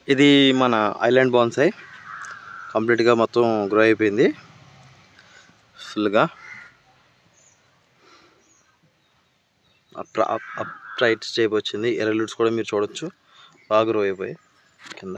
ఇది మన island bonsai కంప్లీట్గా మొత్తం గ్రో అయిపోయింది ఫుల్గా అప్ అప్ రైట్ స్టేప్ వచ్చింది ఎరలూట్స్ కూడా మీరు చూడొచ్చు బాగా గ్రో అయిపోయాయి కింద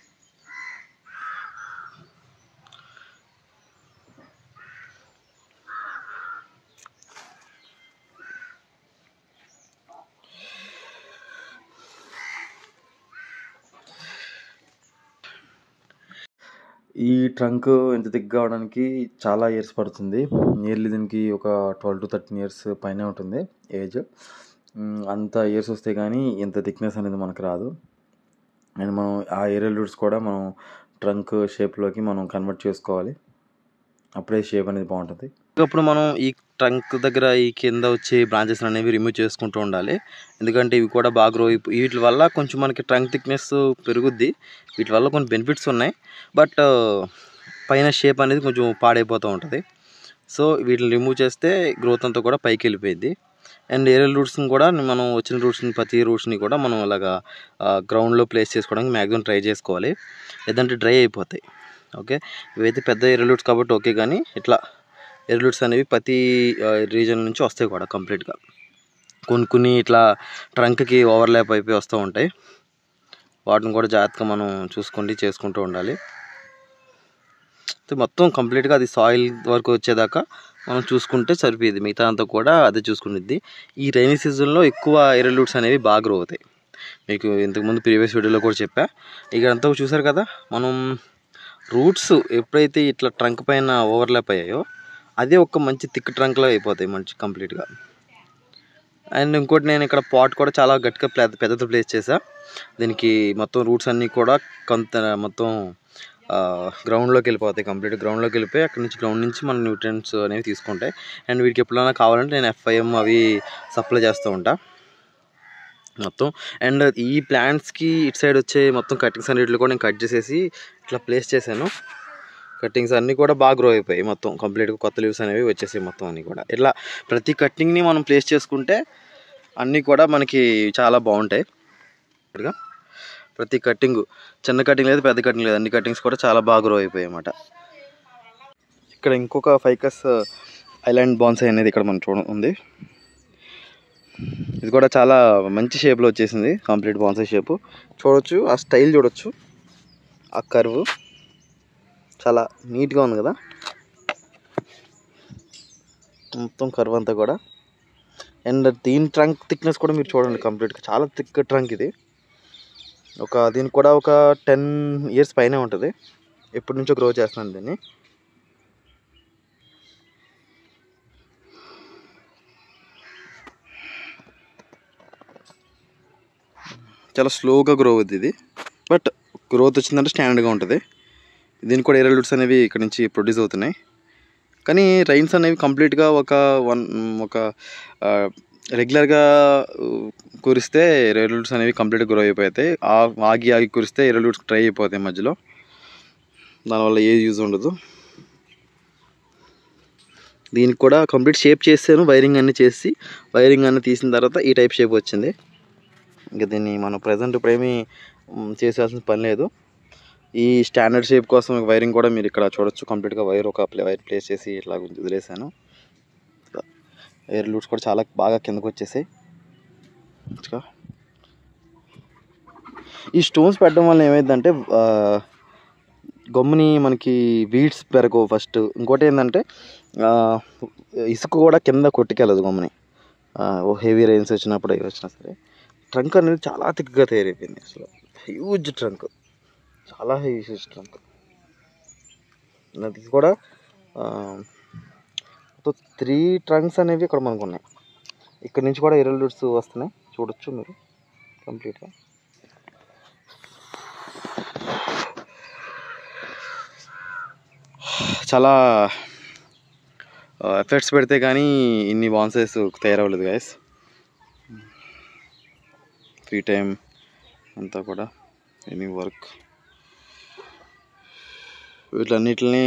ఈ ట్రంక్ ఇంత దిగ్ అవడానికి చాలా ఇయర్స్ పడుతుంది నియర్లీ దీనికి ఒక ట్వెల్వ్ టు థర్టీన్ ఇయర్స్ పైనే ఉంటుంది ఏజ్ అంత ఇయర్స్ వస్తే కానీ ఇంత థిక్నెస్ అనేది మనకు రాదు అండ్ మనం ఆ ఏరియల్ రూట్స్ కూడా మనం ట్రంక్ షేప్లోకి మనం కన్వర్ట్ చేసుకోవాలి అప్పుడే షేప్ అనేది బాగుంటుంది అప్పుడు మనం ఈ ట్రంక్ దగ్గర ఈ కింద వచ్చే బ్రాంచెస్ అనేవి రిమూవ్ చేసుకుంటూ ఉండాలి ఎందుకంటే ఇవి కూడా బాగా గ్రో అయిపో వీటి వల్ల కొంచెం మనకి ట్రంక్ థిక్నెస్ పెరుగుద్ది వీటి వల్ల కొన్ని బెనిఫిట్స్ ఉన్నాయి బట్ పైన షేప్ అనేది కొంచెం పాడైపోతూ ఉంటుంది సో వీటిని రిమూవ్ చేస్తే గ్రోత్ అంతా కూడా పైకి వెళ్ళిపోయింది అండ్ ఏరియల్ రూట్స్ని కూడా మనం వచ్చిన రూట్స్ని ప్రతి రూట్స్ని కూడా మనం అలాగా గ్రౌండ్లో ప్లేస్ చేసుకోవడానికి మ్యాక్సిమం ట్రై చేసుకోవాలి లేదంటే డ్రై అయిపోతాయి ఓకే ఇవైతే పెద్ద ఏరియల్ రూట్స్ కాబట్టి ఓకే కానీ ఇట్లా ఏరియల్ రూట్స్ అనేవి ప్రతి రీజన్ నుంచి వస్తాయి కూడా కంప్లీట్గా కొన్ని కొన్ని ఇట్లా ట్రంక్కి ఓవర్లాప్ అయిపోయి వస్తూ ఉంటాయి వాటిని కూడా జాగ్రత్తగా మనం చూసుకుంటూ చేసుకుంటూ ఉండాలి మొత్తం కంప్లీట్గా అది సాయిల్ వరకు వచ్చేదాకా మనం చూసుకుంటే సరిపోయేది మిగతా అంతా కూడా అదే చూసుకునేది ఈ రైనీ సీజన్లో ఎక్కువ ఎరలూట్స్ అనేవి బాగా గ్రో అవుతాయి మీకు ఇంతకుముందు ప్రీవియస్ వీడియోలో కూడా చెప్పా ఇక్కడ అంతా చూసారు కదా మనం రూట్స్ ఎప్పుడైతే ఇట్లా ట్రంక్ పైన ఓవర్లాప్ అయ్యాయో అదే ఒక మంచి థిక్ ట్రంక్లో అయిపోతాయి మంచి కంప్లీట్గా అండ్ ఇంకోటి నేను ఇక్కడ పాట్ కూడా చాలా గట్టిగా పెద్ద పెద్దది ప్లేస్ చేసా దీనికి మొత్తం రూట్స్ అన్నీ కూడా కొంత మొత్తం గ్రౌండ్లోకి వెళ్ళిపోతాయి కంప్లీట్ గ్రౌండ్లోకి వెళ్ళిపోయి అక్కడ నుంచి గ్రౌండ్ నుంచి మన న్యూట్రియన్స్ అనేవి తీసుకుంటాయి అండ్ వీటికి ఎప్పుడైనా కావాలంటే నేను ఎఫ్ఐఎం అవి సప్లై చేస్తూ ఉంటా మొత్తం అండ్ ఈ ప్లాంట్స్కి ఇటు సైడ్ వచ్చే మొత్తం కటింగ్స్ అన్నిటిలో కూడా నేను కట్ చేసేసి ఇట్లా ప్లేస్ చేశాను కట్టింగ్స్ అన్నీ కూడా బాగా గ్రో అయిపోయాయి మొత్తం కంప్లీట్గా కొత్త లీవ్స్ అనేవి వచ్చేసాయి మొత్తం అన్నీ కూడా ఇట్లా ప్రతి కట్టింగ్ని మనం ప్లేస్ చేసుకుంటే అన్నీ కూడా మనకి చాలా బాగుంటాయి ఇప్పుడుగా ప్రతి కట్టింగ్ చిన్న కటింగ్ లేదు పెద్ద కటింగ్ లేదు అన్ని కటింగ్స్ కూడా చాలా బాగా గ్రో అయిపోయాయి అన్నమాట ఇక్కడ ఇంకొక ఫైకస్ ఐలాండ్ బాన్సై అనేది ఇక్కడ మనం చూడ ఉంది ఇది కూడా చాలా మంచి షేప్లో వచ్చేసింది కంప్లీట్ బాన్సై షేపు చూడొచ్చు ఆ స్టైల్ చూడొచ్చు ఆ కర్వ్ చాలా నీట్గా ఉంది కదా మొత్తం కర్వ్ అంతా కూడా అండ్ దీని ట్రంక్ థిక్నెస్ కూడా మీరు చూడండి కంప్లీట్గా చాలా థిక్ ట్రంక్ ఇది ఒక దీనికి కూడా ఒక టెన్ ఇయర్స్ పైనే ఉంటుంది ఎప్పటి నుంచో గ్రో చేస్తున్నాను దీన్ని చాలా స్లోగా గ్రో అవుతుంది ఇది బట్ గ్రోత్ వచ్చిందంటే స్టాండర్డ్గా ఉంటుంది దీనికి కూడా ఏరియల్ రూట్స్ అనేవి ఇక్కడ నుంచి ప్రొడ్యూస్ అవుతున్నాయి కానీ రైన్స్ అనేవి కంప్లీట్గా ఒక వన్ ఒక రెగ్యులర్గా కురిస్తే ఏరియల్ రూట్స్ అనేవి కంప్లీట్గా గ్రో అయిపోతాయి ఆగి ఆగి కురిస్తే ఏరియల్ రూట్స్ డ్రై అయిపోతాయి మధ్యలో దానివల్ల ఏ యూజ్ ఉండదు దీనికి కూడా కంప్లీట్ షేప్ చేసాను వైరింగ్ అన్నీ చేసి వైరింగ్ అన్నీ తీసిన తర్వాత ఈ టైప్ షేప్ వచ్చింది ఇంకా దీన్ని మనం ప్రజెంట్ ఇప్పుడేమీ చేసేయాల్సిన పని లేదు ఈ స్టాండర్డ్ షేప్ కోసం వైరింగ్ కూడా మీరు ఇక్కడ చూడొచ్చు కంప్లీట్గా వైర్ ఒక వైర్ ప్లేస్ చేసి ఇట్లా వదిలేసాను ఎయిర్ లూట్స్ కూడా చాలా బాగా కిందకు వచ్చేసాయి ఈ స్టోన్స్ పెట్టడం వల్ల ఏమైందంటే గమ్ముని మనకి వీడ్స్ పెరగవు ఫస్ట్ ఇంకోటి ఏంటంటే ఇసుక కూడా కింద కొట్టుకెళ్ళదు గమ్ముని హెవీ రైన్స్ వచ్చినప్పుడు ఏవి వచ్చినా సరే ట్రంక్ అనేది చాలా థిక్గా తయారైపోయింది అసలు హ్యూజ్ ట్రంక్ చాలా హ్యూజ్ ట్రంక్ అది కూడా త్రీ ట్రంక్స్ అనేవి ఇక్కడ మనకు ఉన్నాయి ఇక్కడ నుంచి కూడా ఎరల్ రూట్స్ వస్తున్నాయి చూడొచ్చు మీరు కంప్లీట్గా చాలా ఎఫెక్ట్స్ పెడితే కానీ ఇన్ని బాన్సెస్ తయారవ్వలేదు గాయస్ ఫ్రీ టైం అంతా కూడా ఎనీ వర్క్ వీటన్నిటిని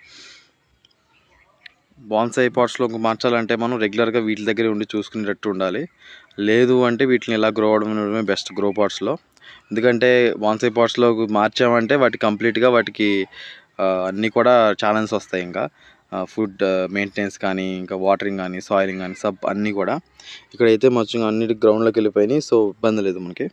బాన్సాయి పాట్స్లో మార్చాలంటే మనం రెగ్యులర్గా వీటి దగ్గరే ఉండి చూసుకునేటట్టు ఉండాలి లేదు అంటే వీటిని ఇలా గ్రో అవడం బెస్ట్ గ్రో పాట్స్లో ఎందుకంటే బాన్సై పాట్స్లో మార్చామంటే వాటి కంప్లీట్గా వాటికి ఆ, అన్నీ కూడా ఛాలెంజ్ వస్తాయి ఇంకా ఫుడ్ మెయింటెనెన్స్ కానీ ఇంకా వాటరింగ్ కానీ సాయిలింగ్ కానీ సబ్ అన్నీ కూడా ఇక్కడైతే మొత్తం అన్నిటి గ్రౌండ్లోకి వెళ్ళిపోయినాయి సో ఇబ్బంది లేదు మనకి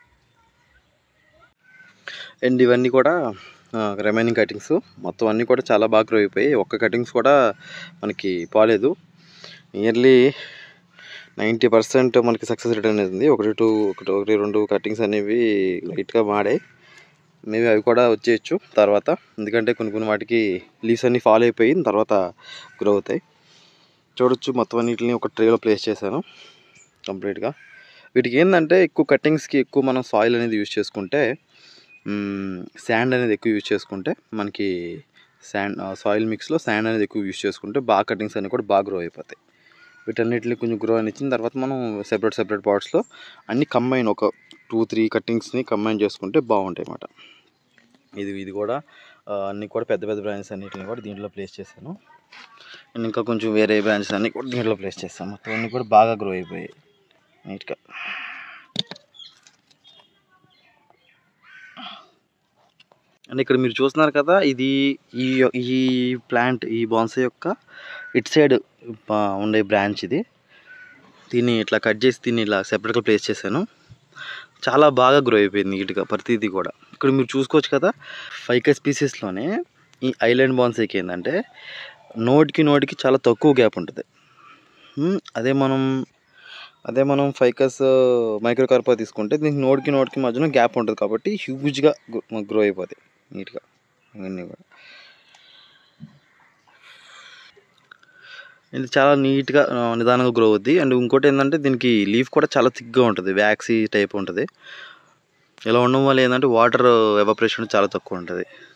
అండ్ ఇవన్నీ కూడా రిమైనింగ్ కటింగ్స్ మొత్తం అన్నీ కూడా చాలా బాగా గ్రో అయిపోయాయి ఒక్క కటింగ్స్ కూడా మనకి పోలేదు నియర్లీ నైంటీ పర్సెంట్ మనకి సక్సెస్ రేట్ అనేది ఉంది ఒకటి టూ ఒకటి ఒకటి రెండు కటింగ్స్ అనేవి లైట్గా మాడాయి మేబీ అవి కూడా వచ్చేయచ్చు తర్వాత ఎందుకంటే కొన్ని కొన్ని వాటికి లీవ్స్ అన్నీ ఫాలో అయిపోయి తర్వాత గ్రో అవుతాయి చూడొచ్చు మొత్తం అన్నిటిని ఒక ట్రేలో ప్లేస్ చేశాను కంప్లీట్గా వీటికి ఏంటంటే ఎక్కువ కటింగ్స్కి ఎక్కువ మనం సాయిల్ అనేది యూజ్ చేసుకుంటే శాండ్ అనేది ఎక్కువ యూజ్ చేసుకుంటే మనకి శాండ్ సాయిల్ మిక్స్లో శాండ్ అనేది ఎక్కువ యూజ్ చేసుకుంటే బాగా కటింగ్స్ అన్నీ కూడా బాగా గ్రో అయిపోతాయి వీటన్నిటిని కొంచెం గ్రో అని ఇచ్చిన తర్వాత మనం సెపరేట్ సెపరేట్ పార్ట్స్లో అన్ని కంబైన్ ఒక టూ త్రీ కటింగ్స్ని కంబైన్ చేసుకుంటే బాగుంటాయి అన్నమాట ఇది ఇది కూడా ఆ, అన్ని కూడా పెద్ద పెద్ద బ్రాంచెస్ అన్నిటిని కూడా దీంట్లో ప్లేస్ చేశాను అండ్ ఇంకా కొంచెం వేరే బ్రాంచెస్ అన్ని కూడా దీంట్లో ప్లేస్ చేస్తాను మొత్తం అన్ని కూడా బాగా గ్రో అయిపోయాయి నీట్గా అండ్ ఇక్కడ మీరు చూస్తున్నారు కదా ఇది ఈ ఈ ప్లాంట్ ఈ బాన్సై యొక్క ఇట్ సైడ్ ఉండే బ్రాంచ్ ఇది దీన్ని ఇట్లా కట్ చేసి దీన్ని ఇలా సెపరేట్గా ప్లేస్ చేశాను చాలా బాగా గ్రో అయిపోయింది నీట్గా ప్రతిదీ కూడా ఇక్కడ మీరు చూసుకోవచ్చు కదా ఫైక స్పీసెస్లోనే ఈ ఐలాండ్ బాన్సైకి ఏంటంటే నోటికి నోటికి చాలా తక్కువ గ్యాప్ ఉంటుంది హ్మ్, అదే మనం అదే మనం ఫైకస్ మైక్రోకార్పా తీసుకుంటే దీనికి నోటికి నోటికి మధ్యన గ్యాప్ ఉంటుంది కాబట్టి హ్యూజ్గా గ్రో అయిపోతాయి నీట్గా ఇవన్నీ కూడా ఇది చాలా నీట్గా ఆ, నిదానంగా గ్రో అవుద్ది అండ్ ఇంకోటి ఏంటంటే దీనికి లీఫ్ కూడా చాలా థిక్గా ఉంటుంది వ్యాక్సీ టైప్ ఉంటుంది ఇలా ఉండడం వల్ల ఏంటంటే వాటర్ ఎవాపరేషన్ చాలా తక్కువ ఉంటుంది